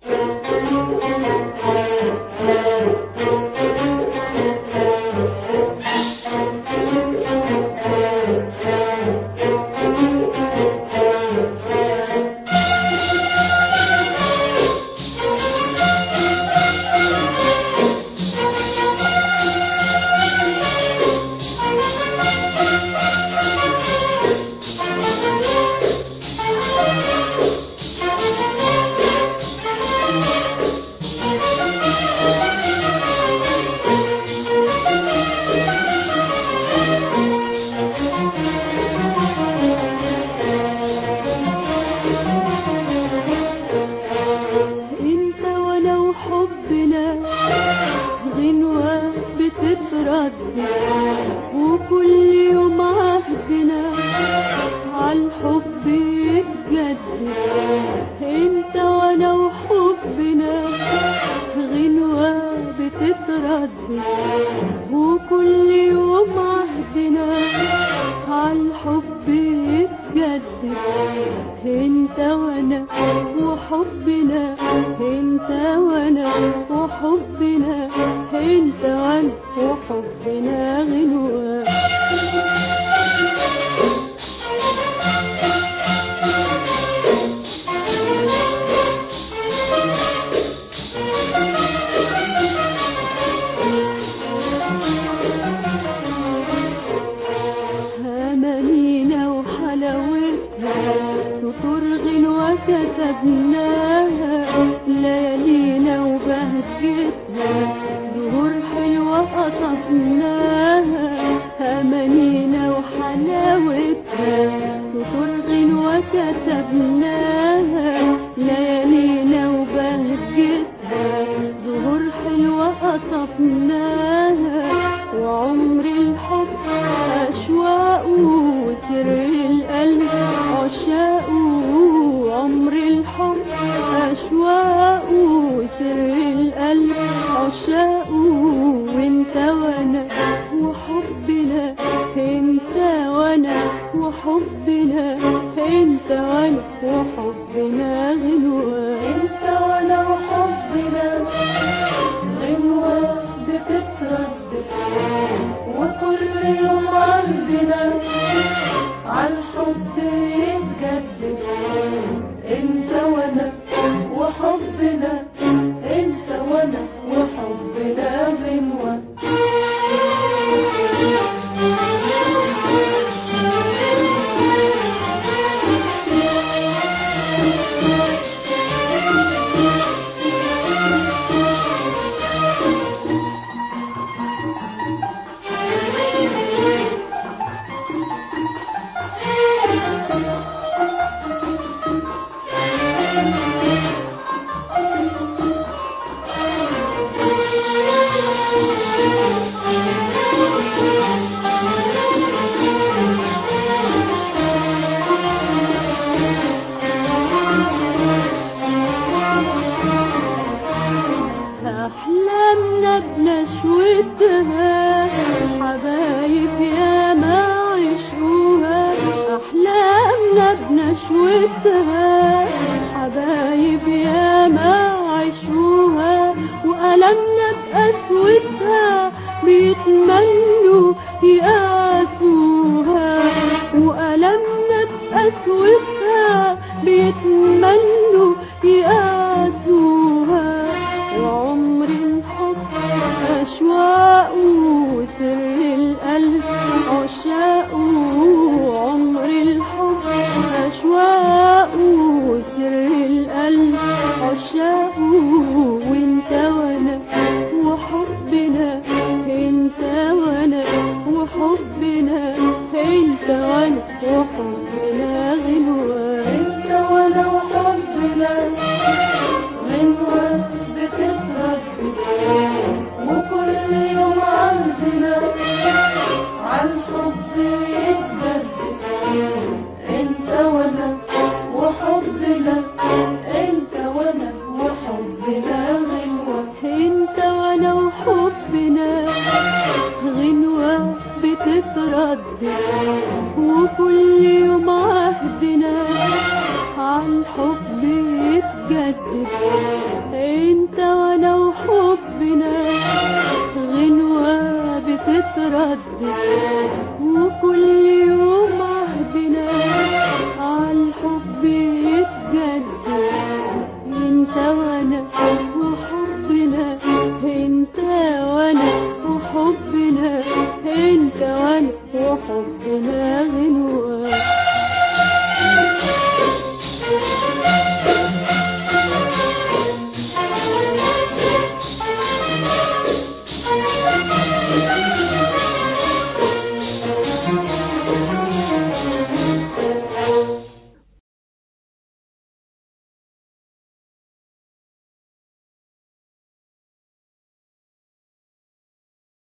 انت وانا وحبنا غنوة بتتردد وكل يوم عهدنا عالحب يتجدد انت وانا وحبنا غنوة بتتردد وكل يوم عهدنا عالحب يتجدد انت وانا وحبنا انت وانا وحبنا انت وانا وحبنا غنوة أمانينا وحلاوتها سطور غنوة كتبناها ليالينا وبهجتها زهور حلوة قطفناها أمانينا وحلاوتها سطور غنوة كتبناها ليالينا وبهجتها زهور حلوة قطفناها وعمر الحب أشواق وسر القلب عشاق عمر الحب أشواق وسر القلب عشاق وانت وانا وحبنا انت وانا وحبنا انت وانا وحبنا غنوة انت وانا وحبنا غنوة بتتردد وكل يوم عندنا عالحب يتجدد انت وانا وحبنا انت وانا وحبنا غنوة أحلامنا بنشوتها حبايب يا ما عشقوها أحلامنا بنشوتها حبايب يا ما عشقوها وألمنا بقسوتها بيتمنوا يقاسوها وألمنا بقسوتها بيتمنوا يقاسوها وعمر الحب أشواق وسر القلب عشاق عمر الحب أشواق وسر القلب عشاق وانت وانا وحبنا انت وانا وحبنا انت وانا وحبنا غنوة انت وانا وحبنا غنوة بتتردد وكل يوم عندنا عالحب يتجدد انت وانا وحبنا انت وانا وحبنا غنوة انت وانا وحبنا غنوة بتتردد وكل يوم عهدنا عالحب يتجدد يتجدد انت وانا وحبنا غنوة بتتردد وكل يوم عهدنا عالحب يتجدد انت وانا وحبنا انت وانا وحبنا انت وانا وحبنا غنوة